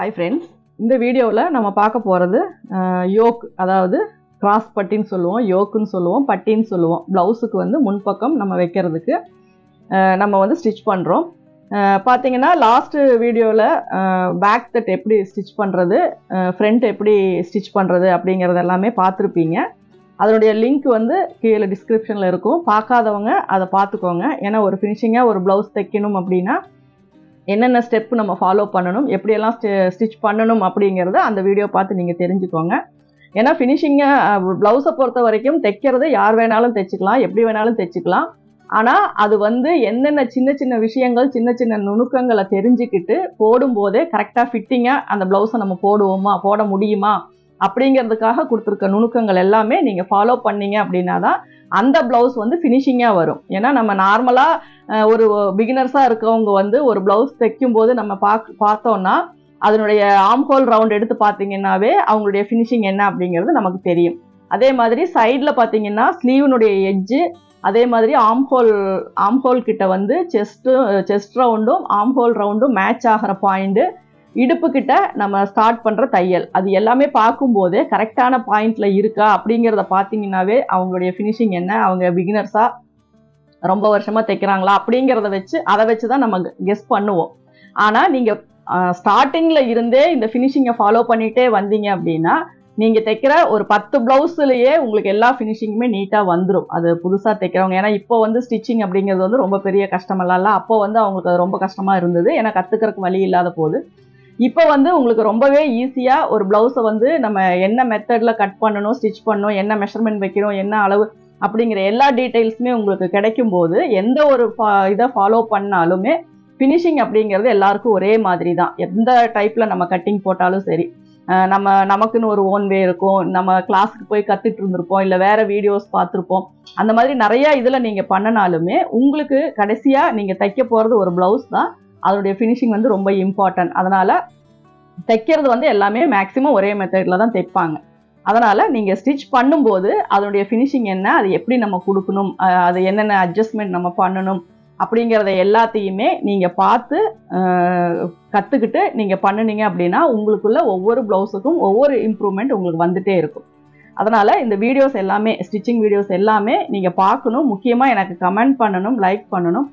hi friends இந்த வீடியோவில் நம்ம பார்க்க போகிறது யோக் அதாவது கிராஸ் பட்டின்னு சொல்லுவோம் யோக்குன்னு சொல்லுவோம் பட்டின்னு சொல்லுவோம் ப்ளவுஸுக்கு வந்து முன்பக்கம் நம்ம வைக்கிறதுக்கு அஹ், நம்ம வந்து ஸ்டிச் பண்ணுறோம் பார்த்தீங்கன்னா லாஸ்ட் வீடியோவில் பேக் தட் எப்படி ஸ்டிச் பண்ணுறது ஃப்ரண்ட் எப்படி ஸ்டிச் பண்ணுறது அப்படிங்கிறது எல்லாமே பார்த்துருப்பீங்க அதனுடைய லிங்க் வந்து கீழே டிஸ்கிரிப்ஷனில் இருக்கும் பார்க்காதவங்க அதை பார்த்துக்கோங்க ஏன்னா ஒரு ஃபினிஷிங்காக ஒரு ப்ளவுஸ் தைக்கணும் அப்படின்னா என்னென்ன ஸ்டெப் நம்ம ஃபாலோ பண்ணணும் எப்படியெல்லாம் ஸ்டிச் பண்ணணும் அப்படிங்கிறத அந்த வீடியோ பார்த்து நீங்கள் தெரிஞ்சுக்கோங்க ஏன்னா ஃபினிஷிங்கை ப்ளவுஸை பொறுத்த வரைக்கும் தைக்கிறது யார் வேணாலும் தைச்சிக்கலாம் எப்படி வேணாலும் தைச்சிக்கலாம் ஆனால் அது வந்து என்னென்ன சின்ன சின்ன விஷயங்கள் சின்ன சின்ன நுணுக்கங்களை தெரிஞ்சுக்கிட்டு போடும்போதே கரெக்டாக ஃபிட்டிங்காக அந்த ப்ளவுஸை நம்ம போடுவோமா போட முடியுமா அப்படிங்கிறதுக்காக கொடுத்துருக்க நுணுக்கங்கள் எல்லாமே நீங்கள் ஃபாலோ பண்ணீங்க அப்படின்னா தான் அந்த ப்ளவுஸ் வந்து ஃபினிஷிங்காக வரும் ஏன்னா நம்ம நார்மலாக ஒரு பிகினர்ஸாக இருக்கவங்க வந்து ஒரு ப்ளவுஸ் தைக்கும் போது நம்ம பாக் பார்த்தோன்னா அதனுடைய ஆம் ஹோல் ரவுண்ட் எடுத்து பார்த்தீங்கன்னாவே அவங்களுடைய ஃபினிஷிங் என்ன அப்படிங்கிறது நமக்கு தெரியும் அதே மாதிரி சைடில் பார்த்தீங்கன்னா ஸ்லீவனுடைய எட்ஜு அதே மாதிரி ஆம் ஹோல் ஆம் ஹோல் கிட்ட வந்து செஸ்ட்டு செஸ்ட் ரவுண்டும் ஆம் ஹோல் ரவுண்டும் மேட்ச் ஆகிற பாயிண்ட்டு இடுப்பு கிட்ட நம்ம ஸ்டார்ட் பண்ணுற தையல் அது எல்லாமே பார்க்கும்போதே கரெக்டான பாயிண்ட்ல இருக்கா அப்படிங்கிறத பார்த்தீங்கன்னாவே அவங்களுடைய ஃபினிஷிங் என்ன அவங்க பிகினர்ஸா ரொம்ப வருஷமா தைக்கிறாங்களா அப்படிங்கிறத வச்சு அதை வச்சு தான் நம்ம கெஸ் பண்ணுவோம் ஆனால் நீங்கள் ஸ்டார்டிங்கில் இருந்தே இந்த ஃபினிஷிங்கை ஃபாலோ பண்ணிகிட்டே வந்தீங்க அப்படின்னா நீங்கள் தைக்கிற ஒரு பத்து ப்ளவுஸ்லேயே உங்களுக்கு எல்லா ஃபினிஷிங்குமே நீட்டாக வந்துடும் அது புதுசாக தைக்கிறவங்க ஏன்னா இப்போ வந்து ஸ்டிச்சிங் அப்படிங்கிறது வந்து ரொம்ப பெரிய கஷ்டமெல்லாம் இல்லை அப்போ வந்து அவங்களுக்கு அது ரொம்ப கஷ்டமாக இருந்தது ஏன்னா கற்றுக்கிறதுக்கு வழி இல்லாத போது இப்போ வந்து உங்களுக்கு ரொம்பவே ஈஸியாக ஒரு ப்ளவுஸை வந்து நம்ம என்ன மெத்தடில் கட் பண்ணணும் ஸ்டிச் பண்ணணும் என்ன மெஷர்மெண்ட் வைக்கணும் என்ன அளவு அப்படிங்கிற எல்லா டீட்டெயில்ஸுமே உங்களுக்கு கிடைக்கும் போது எந்த ஒரு இதை ஃபாலோ பண்ணாலுமே ஃபினிஷிங் அப்படிங்கிறது எல்லாருக்கும் ஒரே மாதிரி தான் எந்த டைப்பில் நம்ம கட்டிங் போட்டாலும் சரி அஹ் நம்ம நமக்குன்னு ஒரு ஓன் வே இருக்கும் நம்ம கிளாஸுக்கு போய் கற்றுட்டு இருந்திருப்போம் இல்லை வேற வீடியோஸ் பார்த்துருப்போம் அந்த மாதிரி நிறைய இதில் நீங்கள் பண்ணனாலுமே உங்களுக்கு கடைசியாக நீங்கள் தைக்க போகிறது ஒரு ப்ளவுஸ் தான் அதனுடைய ஃபினிஷிங் வந்து ரொம்ப இம்பார்ட்டன்ட் அதனால் தைக்கிறது வந்து எல்லாமே மேக்ஸிமம் ஒரே மெத்தடில் தான் தைப்பாங்க அதனால் நீங்கள் ஸ்டிச் பண்ணும்போது அதனுடைய ஃபினிஷிங் என்ன அது எப்படி நம்ம கொடுக்கணும் அஹ் அது என்னென்ன அட்ஜஸ்ட்மெண்ட் நம்ம பண்ணணும் அப்படிங்கிறத எல்லாத்தையுமே நீங்கள் பார்த்து கற்றுக்கிட்டு நீங்கள் பண்ணுனீங்க அப்படின்னா உங்களுக்குள்ள ஒவ்வொரு ப்ளவுஸுக்கும் ஒவ்வொரு இம்ப்ரூவ்மெண்ட் உங்களுக்கு வந்துட்டே இருக்கும் அதனால் இந்த வீடியோஸ் எல்லாமே ஸ்டிச்சிங் வீடியோஸ் எல்லாமே நீங்கள் பார்க்கணும் முக்கியமாக எனக்கு கமெண்ட் பண்ணணும் லைக் பண்ணணும்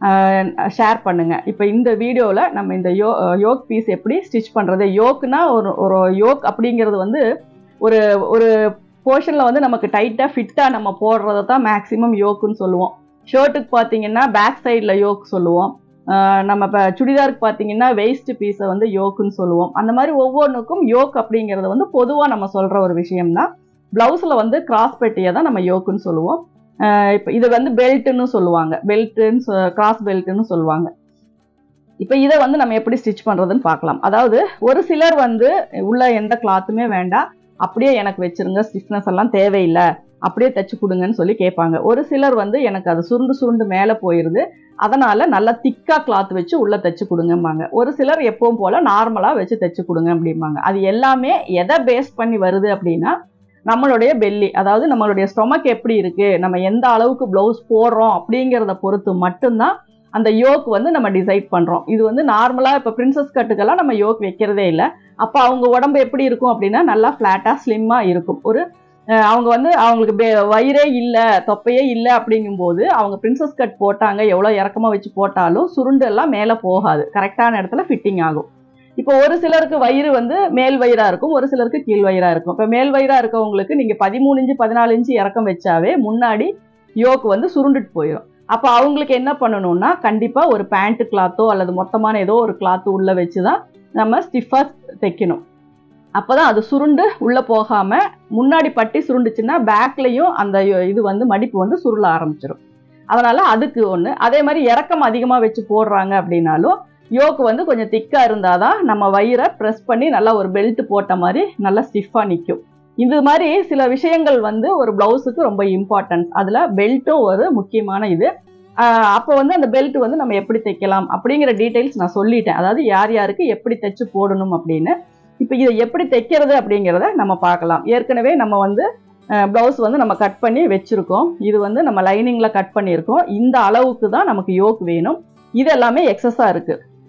ஷேர் பண்ணுங்கள் இப்போ இந்த வீடியோவில் நம்ம இந்த யோ யோக் பீஸ் எப்படி ஸ்டிச் பண்ணுறது யோக்னா ஒரு ஒரு யோக் அப்படிங்கிறது வந்து ஒரு ஒரு போர்ஷனில் வந்து நமக்கு டைட்டாக ஃபிட்டாக நம்ம போடுறத தான் மேக்ஸிமம் யோக்குன்னு சொல்லுவோம் ஷர்ட்டுக்கு பார்த்தீங்கன்னா பேக் சைடில் யோக் சொல்லுவோம் ஆஹ் நம்ம இப்போ சுடிதாருக்கு பார்த்தீங்கன்னா வெயிஸ்ட் பீஸை வந்து யோக்குன்னு சொல்லுவோம் அந்த மாதிரி ஒவ்வொன்றுக்கும் யோக் அப்படிங்கிறது வந்து பொதுவாக நம்ம சொல்கிற ஒரு விஷயம்தான் ப்ளவுஸில் வந்து கிராஸ் பெட்டியை தான் நம்ம யோக்குன்னு சொல்லுவோம் இப்போ இது வந்து பெல்ட்டுன்னு சொல்லுவாங்க பெல்ட்டுன்னு கிராஸ் பெல்ட்டுன்னு சொல்லுவாங்க இப்போ இதை வந்து நம்ம எப்படி ஸ்டிச் பண்ணுறதுன்னு பார்க்கலாம் அதாவது ஒரு சிலர் வந்து உள்ள எந்த கிளாத்துமே வேண்டாம் அப்படியே எனக்கு வச்சிருங்க ஸ்டிஃப்னஸ் எல்லாம் தேவையில்லை அப்படியே தைச்சு கொடுங்கன்னு சொல்லி கேட்பாங்க ஒரு சிலர் வந்து எனக்கு அது சுருண்டு சுருண்டு மேலே போயிடுது அதனால நல்லா திக்கா கிளாத் வச்சு உள்ள தைச்சு கொடுங்கம்பாங்க ஒரு சிலர் எப்பவும் போல நார்மலா வச்சு தைச்சு கொடுங்க அப்படிம்பாங்க அது எல்லாமே எதை பேஸ் பண்ணி வருது அப்படின்னா நம்மளுடைய பெல்லி அதாவது நம்மளுடைய ஸ்டொமக் எப்படி இருக்கு நம்ம எந்த அளவுக்கு ப்ளவுஸ் போடுறோம் அப்படிங்கிறத பொறுத்து மட்டும்தான் அந்த யோக் வந்து நம்ம டிசைட் பண்றோம் இது வந்து நார்மலா இப்போ பிரின்சஸ் கட்டுக்கெல்லாம் நம்ம யோக் வைக்கிறதே இல்லை அப்போ அவங்க உடம்பு எப்படி இருக்கும் அப்படின்னா நல்லா ஃப்ளாட்டா ஸ்லிம்மா இருக்கும் ஒரு அஹ் அவங்க வந்து அவங்களுக்கு பே- வயிறே இல்லை தொப்பையே இல்லை அப்படிங்கும்போது அவங்க பிரின்சஸ் கட் போட்டாங்க எவ்வளோ இறக்கமாக வச்சு போட்டாலும் சுருண்டு எல்லாம் மேலே போகாது கரெக்டான இடத்துல ஃபிட்டிங் ஆகும் இப்போ ஒரு சிலருக்கு வயிறு வந்து மேல் வயிறா இருக்கும் ஒரு சிலருக்கு கீழ் வயிறா இருக்கும் இப்போ மேல் வயிறா இருக்கவங்களுக்கு நீங்கள் பதிமூணு இன்ச்சு பதினாலு இன்ச்சு இறக்கம் வச்சாவே முன்னாடி யோக்கு வந்து சுருண்டுட்டு போயிடும் அப்போ அவங்களுக்கு என்ன பண்ணணும்னா கண்டிப்பாக ஒரு பேண்ட் கிளாத்தோ அல்லது மொத்தமான ஏதோ ஒரு கிளாத்து உள்ளே வச்சு தான் நம்ம ஸ்டிஃபாக தைக்கணும் அப்பதான் அது சுருண்டு உள்ள போகாம முன்னாடி பட்டி சுருண்டுச்சுன்னா பேக்லயும் அந்த இது வந்து மடிப்பு வந்து சுருள ஆரம்பிச்சிடும் அதனால அதுக்கு ஒன்று அதே மாதிரி இறக்கம் அதிகமாக வச்சு போடுறாங்க அப்படின்னாலும் யோக்கு வந்து கொஞ்சம் திக்கா இருந்தாதான் நம்ம வயிறை ப்ரெஸ் பண்ணி நல்லா ஒரு பெல்ட் போட்ட மாதிரி நல்லா ஸ்டிஃபாக நிற்கும் இது மாதிரி சில விஷயங்கள் வந்து ஒரு பிளவுஸுக்கு ரொம்ப இம்பார்ட்டன்ஸ் அதில் பெல்ட்டும் ஒரு முக்கியமான இது ஆஹ் அப்போ வந்து அந்த பெல்ட் வந்து நம்ம எப்படி தைக்கலாம் அப்படிங்கிற டீட்டெயில்ஸ் நான் சொல்லிட்டேன் அதாவது யார் யாருக்கு எப்படி தைச்சு போடணும் அப்படின்னு இப்போ இதை எப்படி தைக்கிறது அப்படிங்கிறத நம்ம பார்க்கலாம் ஏற்கனவே நம்ம வந்து ப்ளவுஸ் வந்து நம்ம கட் பண்ணி வச்சுருக்கோம் இது வந்து நம்ம லைனிங்கில் கட் பண்ணியிருக்கோம் இந்த அளவுக்கு தான் நமக்கு யோக் வேணும் இது எல்லாமே எக்ஸஸாக இருக்குது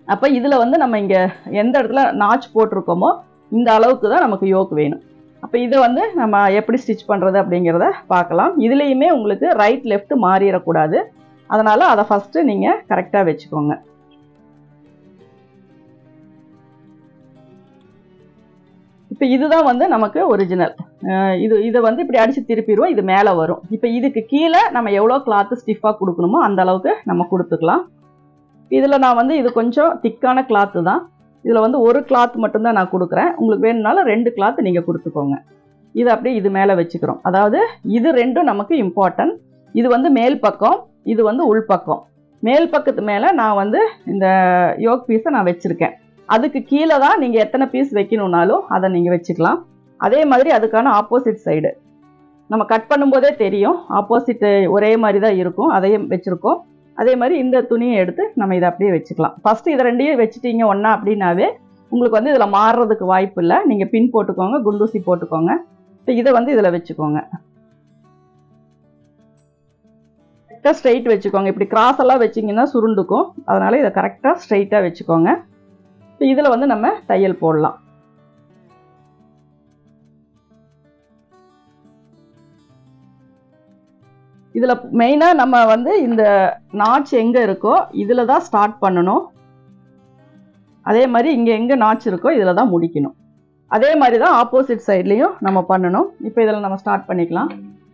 அப்போ இதில் வந்து நம்ம இங்கே எந்த இடத்துல நாச் போட்டிருக்கோமோ இந்த அளவுக்கு தான் நமக்கு யோக் வேணும் அப்போ இதை வந்து நம்ம எப்படி ஸ்டிச் பண்ணுறது அப்படிங்கிறத பார்க்கலாம் இதுலேயுமே உங்களுக்கு ரைட் லெஃப்ட் மாறிடக்கூடாது அதனால் அதை ஃபஸ்ட்டு நீங்கள் கரெக்டாக வச்சுக்கோங்க இப்போ இதுதான் வந்து நமக்கு ஒரிஜினல் இது இதை வந்து இப்படி அடித்து திருப்பிடுவோம் இது மேலே வரும் இப்போ இதுக்கு கீழே நம்ம எவ்வளோ கிளாத்து ஸ்டிஃபாக கொடுக்கணுமோ அந்த அளவுக்கு நம்ம கொடுத்துக்கலாம் இதில் நான் வந்து இது கொஞ்சம் திக்கான கிளாத்து தான் இதில் வந்து ஒரு கிளாத் மட்டும்தான் நான் கொடுக்குறேன் உங்களுக்கு வேணும்னாலும் ரெண்டு கிளாத் நீங்கள் கொடுத்துக்கோங்க இது அப்படியே இது மேலே வச்சுக்கிறோம் அதாவது இது ரெண்டும் நமக்கு இம்பார்ட்டன்ட் இது வந்து மேல் பக்கம் இது வந்து உள் பக்கம் மேல் பக்கத்து மேலே நான் வந்து இந்த யோக் பீஸை நான் வச்சுருக்கேன் அதுக்கு கீழே தான் நீங்கள் எத்தனை பீஸ் வைக்கணுன்னாலும் அதை நீங்கள் வச்சுக்கலாம் அதே மாதிரி அதுக்கான ஆப்போசிட் சைடு நம்ம கட் பண்ணும்போதே தெரியும் ஆப்போசிட் ஒரே மாதிரி தான் இருக்கும் அதையும் வச்சுருக்கோம் அதே மாதிரி இந்த துணியை எடுத்து நம்ம இதை அப்படியே வச்சுக்கலாம் ஃபஸ்ட்டு இதை ரெண்டையும் வச்சுட்டீங்க ஒன்றா அப்படின்னாவே உங்களுக்கு வந்து இதில் மாறுறதுக்கு வாய்ப்பு இல்லை நீங்கள் பின் போட்டுக்கோங்க குண்டூசி போட்டுக்கோங்க இப்போ இதை வந்து இதில் வச்சுக்கோங்க கரெக்டாக ஸ்ட்ரைட் வச்சுக்கோங்க இப்படி கிராஸ் எல்லாம் வச்சிங்கன்னா சுருண்டுக்கும் அதனால் இதை கரெக்டாக ஸ்ட்ரைட்டாக வச்சுக்கோங்க இப்போ இதில் வந்து நம்ம தையல் போடலாம் இதில் மெயினாக நம்ம வந்து இந்த நாட்ச் எங்கே இருக்கோ இதில் தான் ஸ்டார்ட் பண்ணணும் அதே மாதிரி இங்கே எங்கே நாட்ச் இருக்கோ இதில் தான் முடிக்கணும் அதே மாதிரி தான் ஆப்போசிட் சைட்லேயும் நம்ம பண்ணணும் இப்போ இதில் நம்ம ஸ்டார்ட் பண்ணிக்கலாம்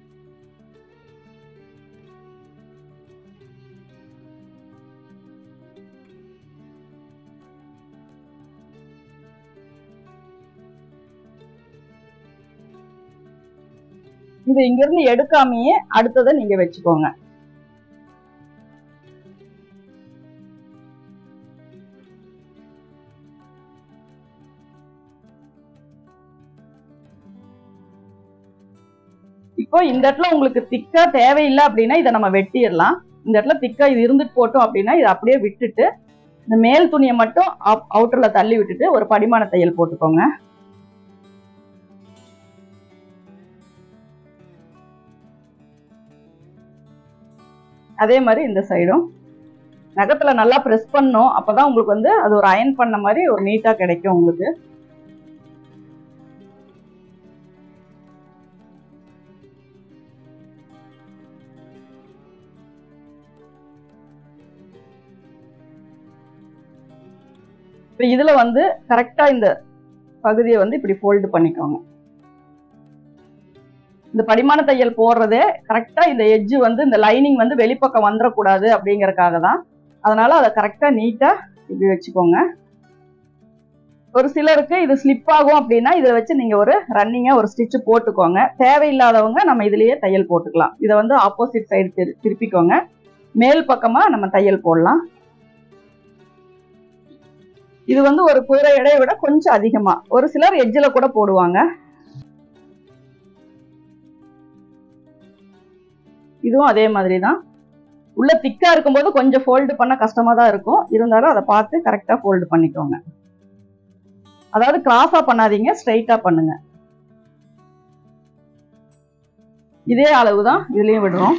இது இங்கிருந்து எடுக்காமையே அடுத்ததை நீங்க வச்சுக்கோங்க இப்போ இந்த இடத்துல உங்களுக்கு திக்கா தேவையில்லை அப்படின்னா இதை நம்ம வெட்டிடலாம் இந்த இடத்துல திக்கா இது இருந்துட்டு போட்டோம் அப்படின்னா இதை அப்படியே விட்டுட்டு இந்த மேல் துணியை மட்டும் அவுட்டர்ல தள்ளி விட்டுட்டு ஒரு படிமான தையல் போட்டுக்கோங்க அதே மாதிரி இந்த சைடும் நகத்தில் நல்லா ப்ரெஸ் பண்ணும் அப்போ தான் உங்களுக்கு வந்து அது ஒரு அயன் பண்ண மாதிரி ஒரு நீட்டாக கிடைக்கும் உங்களுக்கு இப்போ இதில் வந்து கரெக்டாக இந்த பகுதியை வந்து இப்படி ஃபோல்டு பண்ணிக்கோங்க இந்த படிமான தையல் போடுறதே கரெக்டாக இந்த எட்ஜு வந்து இந்த லைனிங் வந்து வெளிப்பக்கம் வந்துடக்கூடாது அப்படிங்கறக்காக தான் அதனால அதை கரெக்டாக நீட்டாக இப்படி வச்சுக்கோங்க ஒரு சிலருக்கு இது ஸ்லிப் ஆகும் அப்படின்னா இதை வச்சு நீங்கள் ஒரு ரன்னிங்காக ஒரு ஸ்டிச்சு போட்டுக்கோங்க தேவையில்லாதவங்க நம்ம இதுலேயே தையல் போட்டுக்கலாம் இதை வந்து ஆப்போசிட் சைடு திரு திருப்பிக்கோங்க மேல் பக்கமாக நம்ம தையல் போடலாம் இது வந்து ஒரு குதிரை எடையை விட கொஞ்சம் அதிகமா ஒரு சிலர் எட்ஜில் கூட போடுவாங்க இதுவும் அதே மாதிரி தான் உள்ள திக்கா இருக்கும்போது கொஞ்சம் ஃபோல்டு பண்ண கஷ்டமா தான் இருக்கும் இருந்தாலும் அதை பார்த்து கரெக்டா ஃபோல்டு பண்ணிக்கோங்க அதாவது கிராஸா பண்ணாதீங்க ஸ்ட்ரைட்டா பண்ணுங்க இதே அளவு தான் இதுலயும் விடுறோம்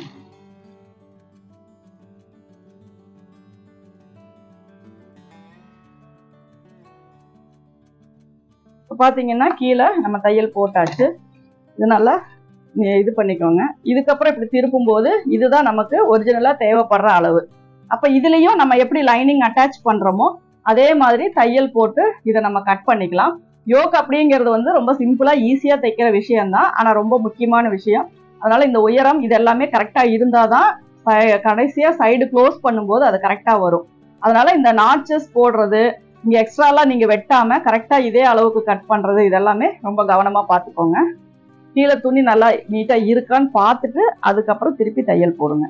இப்போ பார்த்தீங்கன்னா கீழே நம்ம தையல் போட்டாச்சு இது நல்லா நீ- இது பண்ணிக்கோங்க இதுக்கப்புறம் இப்படி திருப்பும் போது இதுதான் நமக்கு ஒரிஜினலாக தேவைப்படுற அளவு அப்போ இதுலேயும் நம்ம எப்படி லைனிங் அட்டாச் பண்ணுறோமோ அதே மாதிரி தையல் போட்டு இதை நம்ம கட் பண்ணிக்கலாம் யோக் அப்படிங்கிறது வந்து ரொம்ப சிம்பிளாக ஈஸியாக தைக்கிற விஷயம்தான் ஆனால் ரொம்ப முக்கியமான விஷயம் அதனால இந்த உயரம் இது எல்லாமே கரெக்டாக இருந்தால் தான் கடைசியாக சைடு க்ளோஸ் பண்ணும்போது அது கரெக்டாக வரும் அதனால இந்த நாட்சஸ் போடுறது இங்கே எக்ஸ்ட்ராலாம் நீங்கள் வெட்டாமல் கரெக்டாக இதே அளவுக்கு கட் பண்ணுறது இதெல்லாமே ரொம்ப கவனமாக பார்த்துக்கோங்க கீழே துணி நல்லா நீட்டாக இருக்கான்னு பார்த்துட்டு அதுக்கப்புறம் திருப்பி தையல் போடுங்க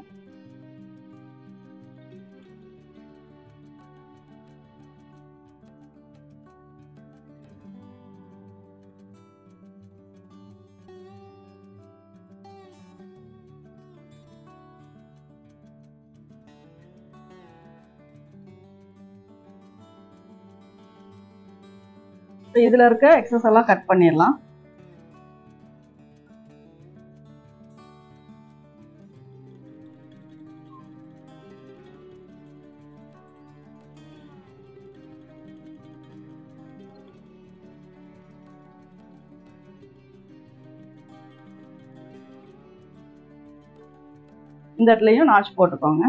இப்போ இதில் இருக்க எக்ஸஸ் எல்லாம் கட் பண்ணிடலாம் இந்த இடத்துலையும் நாச் போட்டுக்கோங்க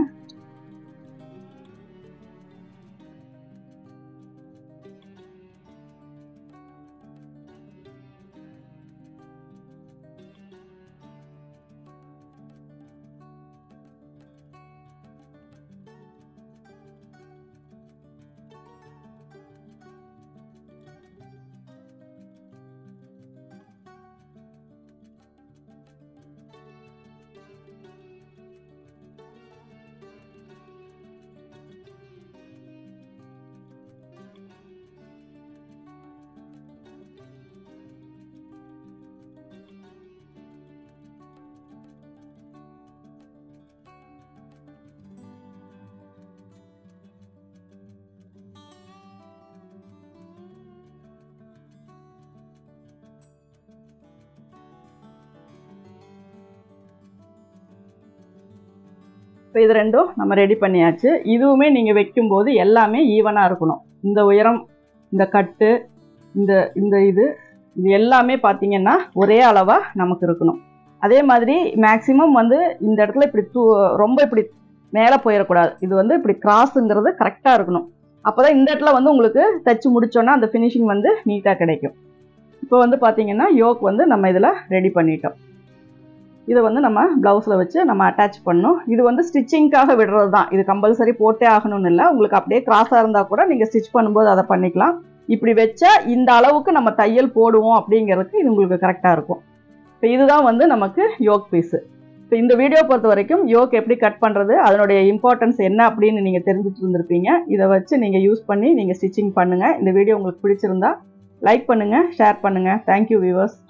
இப்போ இது ரெண்டும் நம்ம ரெடி பண்ணியாச்சு இதுவுமே நீங்கள் வைக்கும்போது எல்லாமே ஈவனாக இருக்கணும் இந்த உயரம் இந்த கட்டு இந்த இந்த இது இது எல்லாமே பார்த்தீங்கன்னா ஒரே அளவாக நமக்கு இருக்கணும் அதே மாதிரி மேக்ஸிமம் வந்து இந்த இடத்துல இப்படி தூ ரொம்ப இப்படி மேலே போயிடக்கூடாது இது வந்து இப்படி கிராஸுங்கிறது கரெக்டாக இருக்கணும் அப்போ தான் இந்த இடத்துல வந்து உங்களுக்கு தைச்சு முடிச்சோன்னா அந்த ஃபினிஷிங் வந்து நீட்டாக கிடைக்கும் இப்போ வந்து பார்த்தீங்கன்னா யோக் வந்து நம்ம இதில் ரெடி பண்ணிட்டோம் இதை வந்து நம்ம ப்ளவுஸில் வச்சு நம்ம அட்டாச் பண்ணணும் இது வந்து ஸ்டிச்சிங்க்காக விடுறது தான் இது கம்பல்சரி போட்டே ஆகணும்னு இல்லை உங்களுக்கு அப்படியே கிராஸாக இருந்தால் கூட நீங்கள் ஸ்டிச் பண்ணும்போது அதை பண்ணிக்கலாம் இப்படி வச்சா இந்த அளவுக்கு நம்ம தையல் போடுவோம் அப்படிங்கிறதுக்கு இது உங்களுக்கு கரெக்டாக இருக்கும் இப்போ இதுதான் வந்து நமக்கு யோக் பீஸு இப்போ இந்த வீடியோ பொறுத்த வரைக்கும் யோக் எப்படி கட் பண்ணுறது அதனுடைய இம்பார்ட்டன்ஸ் என்ன அப்படின்னு நீங்கள் தெரிஞ்சுட்டு இருந்திருப்பீங்க இதை வச்சு நீங்கள் யூஸ் பண்ணி நீங்கள் ஸ்டிச்சிங் பண்ணுங்கள் இந்த வீடியோ உங்களுக்கு பிடிச்சிருந்தா லைக் பண்ணுங்கள் ஷேர் பண்ணுங்கள் தேங்க்யூ வியூவர்ஸ்